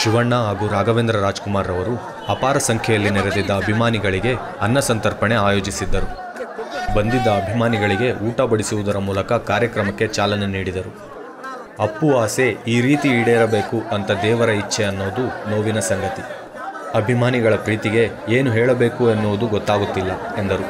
ಶಿವಣ್ಣ ಹಾಗೂ ರಾಘವೇಂದ್ರ ರಾಜ್ಕುಮಾರ್ ರವರು ಅಪಾರ ಸಂಖ್ಯೆಯಲ್ಲಿ ನೆರೆದಿದ್ದ ಅಭಿಮಾನಿಗಳಿಗೆ ಅನ್ನ ಸಂತರ್ಪಣೆ ಆಯೋಜಿಸಿದ್ದರು ಬಂದಿದ್ದ ಅಭಿಮಾನಿಗಳಿಗೆ ಊಟ ಬಡಿಸುವುದರ ಮೂಲಕ ಕಾರ್ಯಕ್ರಮಕ್ಕೆ ಚಾಲನೆ ನೀಡಿದರು ಅಪ್ಪು ಆಸೆ ಈ ರೀತಿ ಈಡೇರಬೇಕು ಅಂತ ದೇವರ ಇಚ್ಛೆ ಅನ್ನೋದು ನೋವಿನ ಸಂಗತಿ ಅಭಿಮಾನಿಗಳ ಪ್ರೀತಿಗೆ ಏನು ಹೇಳಬೇಕು ಎನ್ನುವುದು ಗೊತ್ತಾಗುತ್ತಿಲ್ಲ ಎಂದರು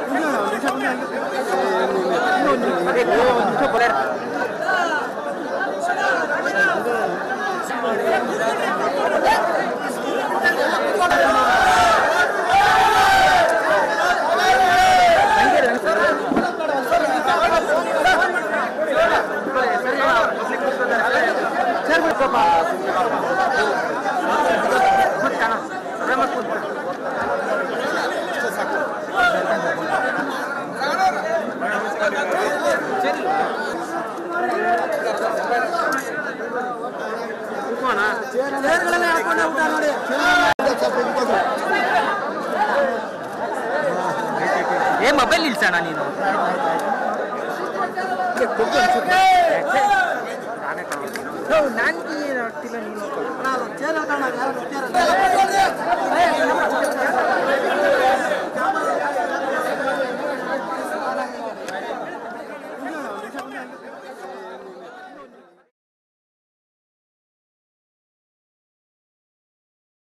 ಏ ಮೊಬೈಲ್ ನಿಲ್ಸೋಣ ನೀನು ನಾನು ಆಗ್ತಿಲ್ಲ ನೀನು